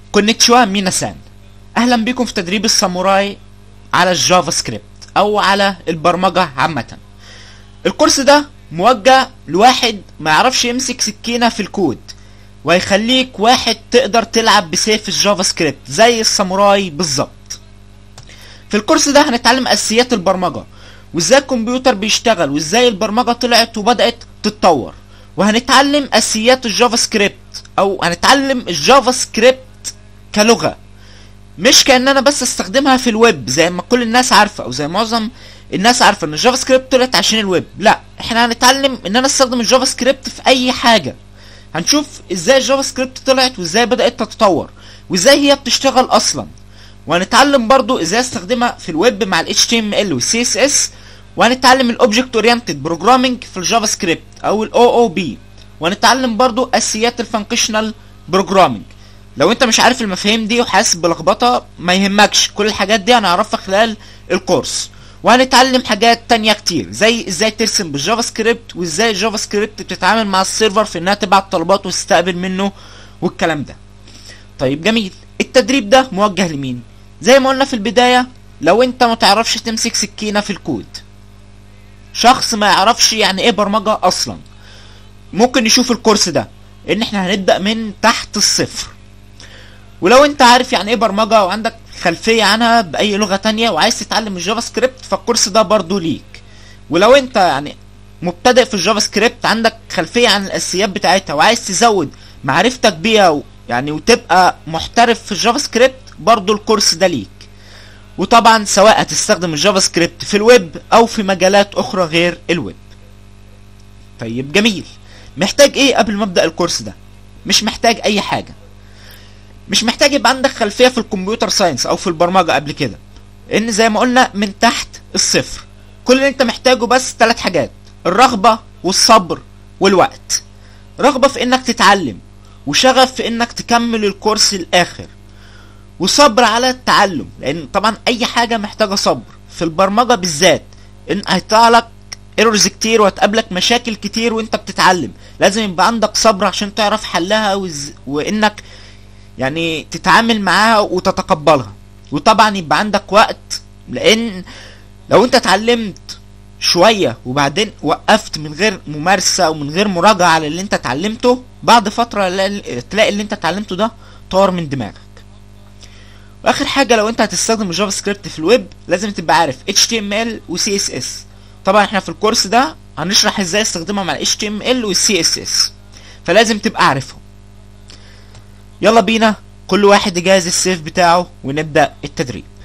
كونيتشوا ميناسان اهلا بكم في تدريب الساموراي على الجافا سكريبت او على البرمجة عامة الكورس ده موجه لواحد ما يعرفش يمسك سكينة في الكود وهيخليك واحد تقدر تلعب بسيف الجافا سكريبت زي الساموراي بالظبط في الكورس ده هنتعلم اساسيات البرمجة وازاي الكمبيوتر بيشتغل وازاي البرمجة طلعت وبدأت تتطور وهنتعلم اساسيات الجافا سكريبت او هنتعلم الجافا سكريبت كلغة مش كان انا بس استخدمها في الويب زي ما كل الناس عارفة او زي معظم الناس عارفة ان الجافا سكريبت طلعت عشان الويب لا احنا هنتعلم ان انا استخدم الجافا سكريبت في اي حاجة هنشوف ازاي الجافا سكريبت طلعت وازاي بدأت تتطور وازاي هي بتشتغل اصلا وهنتعلم برضو ازاي استخدمها في الويب مع ال HTML وال CSS وهنتعلم الاوبجكت اورينتد بروجرامنج في الجافا سكريبت او ال OOP وهنتعلم برضو اساسيات الفانكشنال بروجرامنج لو انت مش عارف المفاهيم دي وحاسس بلخبطه ما يهمكش كل الحاجات دي هنعرفها خلال الكورس وهنتعلم حاجات تانية كتير زي ازاي ترسم بالجافا سكريبت وازاي الجافا سكريبت بتتعامل مع السيرفر في انها تبعت طلبات وتستقبل منه والكلام ده طيب جميل التدريب ده موجه لمين زي ما قلنا في البداية لو انت ما تعرفش تمسك سكينة في الكود شخص ما يعرفش يعني ايه برمجة اصلا ممكن يشوف الكورس ده ان احنا هنبدأ من تحت الصفر ولو انت عارف يعني ايه برمجة وعندك خلفية عنها بأي لغة تانية وعايز تتعلم الجافا سكريبت فالكورس ده برضو ليك ولو انت يعني مبتدئ في الجافا سكريبت عندك خلفية عن الأساسيات بتاعتها وعايز تزود معرفتك بيها و... يعني وتبقى محترف في الجافا سكريبت برضو الكورس ده ليك وطبعا سواء هتستخدم الجافا سكريبت في الويب او في مجالات اخرى غير الويب طيب جميل محتاج ايه قبل ما ابدا الكورس ده مش محتاج اي حاجه مش محتاج يبقى عندك خلفيه في الكمبيوتر ساينس او في البرمجه قبل كده ان زي ما قلنا من تحت الصفر كل اللي انت محتاجه بس ثلاث حاجات الرغبه والصبر والوقت رغبه في انك تتعلم وشغف في انك تكمل الكورس الاخر وصبر على التعلم لان طبعا اي حاجه محتاجه صبر في البرمجه بالذات ان هيطلع لك ايرورز كتير وهتقابلك مشاكل كتير وانت بتتعلم لازم يبقى عندك صبر عشان تعرف حلها وز... وانك يعني تتعامل معاها وتتقبلها وطبعا يبقى عندك وقت لان لو انت اتعلمت شوية وبعدين وقفت من غير ممارسة ومن غير مراجعة على اللي انت اتعلمته بعد فترة تلاقي اللي انت اتعلمته ده طار من دماغك واخر حاجه لو انت هتستخدم الجافا سكريبت في الويب لازم تبقى عارف HTML و CSS طبعا احنا في الكورس ده هنشرح ازاي استخدمها مع ال HTML وال CSS فلازم تبقى عارفهم يلا بينا كل واحد يجهز السيف بتاعه ونبدا التدريب